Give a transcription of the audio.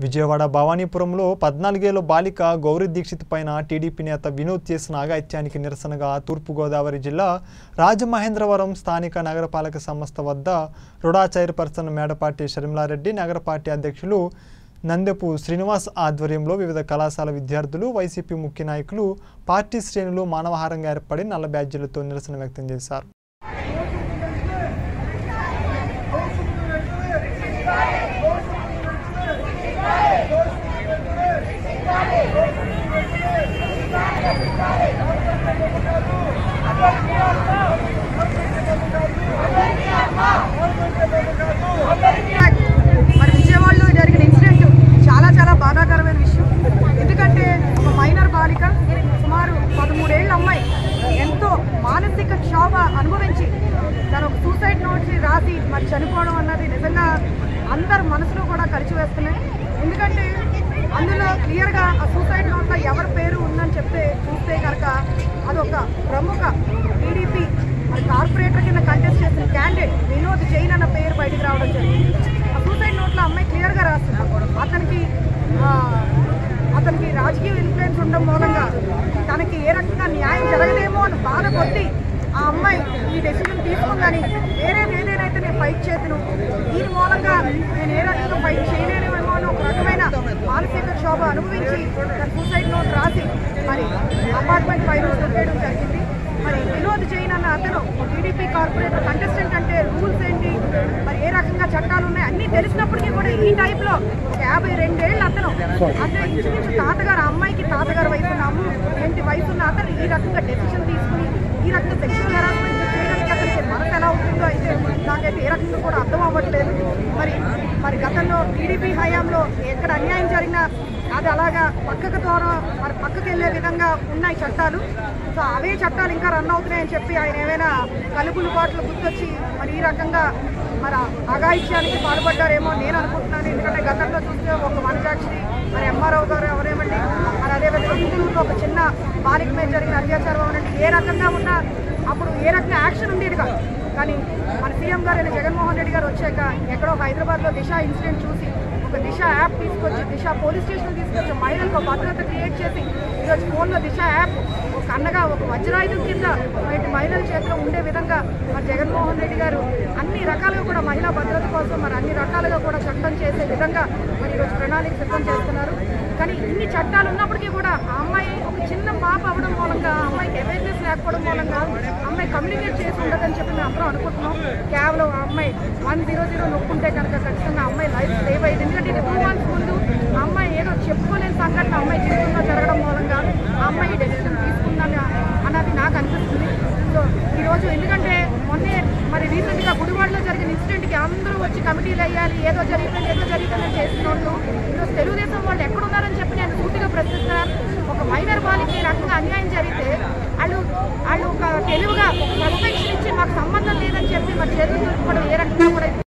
విజయవాడ భవానీపురంలో పద్నాలుగేళ్ల బాలిక గౌరీ దీక్షిత్ పైన టీడీపీ నేత వినోద్ చేసిన అఘాయిత్యానికి నిరసనగా తూర్పుగోదావరి జిల్లా రాజమహేంద్రవరం స్థానిక నగరపాలక సంస్థ వద్ద రుడా చైర్పర్సన్ మేడపాటి షర్మిలారెడ్డి నగర పార్టీ అధ్యక్షులు నందెపు శ్రీనివాస్ ఆధ్వర్యంలో వివిధ కళాశాల విద్యార్థులు వైసీపీ ముఖ్య నాయకులు పార్టీ శ్రేణులు మానవహారంగా ఏర్పడి నల్ల బ్యాడ్జీలతో నిరసన వ్యక్తం చేశారు మరి విజయవాడలో జరిగిన ఇన్సిడెంట్ చాలా చాలా బాధాకరమైన విషయం ఎందుకంటే ఒక మైనర్ బాలిక సుమారు పదమూడేళ్ల అమ్మాయి ఎంతో మానసిక క్షోభ అనుభవించి తను ఒక సూసైడ్ నోట్స్ రాసి మరి చనిపోవడం అన్నది నిజంగా అందరి మనసులో కూడా కలిసివేస్తున్నాయి ఎందుకంటే అందులో క్లియర్గా ఆ సూసైడ్ నోట్లో ఎవరి పేరు ఉందని చెప్తే చూస్తే కనుక అదొక ప్రముఖ టీడీపీ మరి కార్పొరేటర్ కింద కంటెస్ట్ చేసిన క్యాండిడేట్ వినోద్ జైన్ అన్న పేరు బయటికి రావడం జరిగింది ఆ సూసైడ్ నోట్లో అమ్మాయి క్లియర్గా రాస్తుంది అతనికి ఆ, అతనికి రాజకీయ ఇన్ఫ్లుయెన్స్ ఉండడం మూలంగా తనకి ఏ రకంగా న్యాయం జరగదేమో అని బాధ కొద్ది ఆ అమ్మాయి ఈ డెసిషన్ తీసుకుందని వేరే ఏదేనైతే నేను ఫైట్ చేతును దీని మూలంగా నేను ఏ రకంగా ఫైట్ చేయలేనేమో అని ఒక రకమైన మానసిక శోభ అనుభవించి తన సూసైడ్ నోట్ రాసి మరి అపార్ట్మెంట్ పైన దొరికేయడం జరిగింది మరి వినోద్ జైన్ అన్న అతను టీడీపీ కార్పొరేటర్ కంటెస్టెంట్ అంటే రూల్స్ ఏంటి మరి ఏ రకంగా చట్టాలు ఉన్నాయి అన్నీ తెలిసినప్పటికీ కూడా ఈ టైప్లో ఒక యాభై రెండేళ్ళు అతను అంటే ఇంచుమించు తాతగారు ఆ అమ్మాయికి తాతగారు వయసు ఉన్న అమ్మ ఏంటి వయసు ఉన్న అతను ఈ రకంగా డెసిషన్ తీసుకుని ఈ రకంగా సెక్షువల్ హెరాస్మెంట్ చేయడానికి అతనికి మనసు ఎలా ఉంటుందో అయితే నాకైతే ఏ రకంగా కూడా అర్థం అవ్వట్లేదు మరి మరి గతంలో టీడీపీ హయాంలో ఎక్కడ అన్యాయం జరిగినా అది అలాగా పక్కకు ద్వారా మరి పక్కకి వెళ్ళే విధంగా ఉన్నాయి చట్టాలు సో అవే చట్టాలు ఇంకా రన్ అవుతున్నాయని చెప్పి ఆయన ఏమైనా కలుపులు బాటలు గుర్తొచ్చి మరి ఈ రకంగా మరి అఘాయిత్యానికి పాల్పడ్డారేమో నేను అనుకుంటున్నాను ఎందుకంటే గతంలో చూస్తే ఒక వనజాక్షి మరి ఎంఆర్ఓ గారు ఎవరేమండి మరి అదేవిధంగా గుంటూరులో ఒక చిన్న బాలిక మీద జరిగిన అత్యాచారం అనండి ఏ రకంగా ఉన్నా అప్పుడు ఏ రకంగా యాక్షన్ ఉండేది కాదు కానీ మన సీఎం గారు అయిన జగన్మోహన్ రెడ్డి గారు వచ్చాక ఎక్కడో హైదరాబాద్లో దిశ ఇన్సిడెంట్ చూసి ఒక దిశ యాప్ తీసుకొచ్చి దిశ పోలీస్ స్టేషన్ తీసుకొచ్చి మహిళలకు ఒక భద్రత క్రియేట్ చేసి ఈరోజు ఫోన్లో దిశ యాప్ ఒక అన్నగా ఒక వజ్రాయుధం కింద ఇటు మహిళల చేతిలో ఉండే విధంగా మరి జగన్మోహన్ రెడ్డి గారు అన్ని రకాలుగా కూడా మహిళా భద్రత కోసం మరి అన్ని రకాలుగా కూడా చట్టం చేసే విధంగా మరి ఈరోజు ప్రణాళిక సిద్ధం చేస్తున్నారు కానీ ఇన్ని చట్టాలు ఉన్నప్పటికీ కూడా ఆ అమ్మాయి ఒక చిన్న పాప అవ్వడం మూలంగా ఆ అమ్మాయికి అవేర్నెస్ లేకపోవడం మూలంగా ఆ అమ్మాయి కమ్యూనికేట్ చేసి ఉండదని చెప్పి మేము అందరం అనుకుంటున్నాం కేవలం ఆ అమ్మాయి వన్ జీరో జీరో నొక్కుంటే కనుక ఖచ్చితంగా ఆ అమ్మాయి లైఫ్ సేవ్ అయ్యింది ఎందుకంటే ఇది టూ మంత్స్ ముందు ఆ అమ్మాయి ఏదో చెప్పుకోలేని సంఘటన ఆ అమ్మాయి జీవితంలో జరగడం మూలంగా ఆ అమ్మాయి డెసిషన్ తీసుకుందని అన్నది నాకు అనిపిస్తుంది సో ఈరోజు ఎందుకంటే మొన్నే మరి రీసెంట్గా గుడివాడలో జరిగిన ఇన్సిడెంట్కి అందరూ వచ్చి కమిటీలు వేయాలి ఏదో జరిగిందని ఏదో జరిగిందని చేసిన వాళ్ళు ఈరోజు తెలుగుదేశం వాళ్ళు ఎక్కడున్నారని చెప్పి నేను పూర్తిగా ప్రశ్నిస్తున్నాను ఒక మైనర్ బాలికి ఈ రకంగా అన్యాయం జరిగితే వాళ్ళు వాళ్ళు ఒక తెలివిగా ఒక పర్ఫెక్షన్ ఇచ్చి మాకు సంబంధం లేదని చెప్పి మరి చేతులు దులుపుకోవడం ఏ రకంగా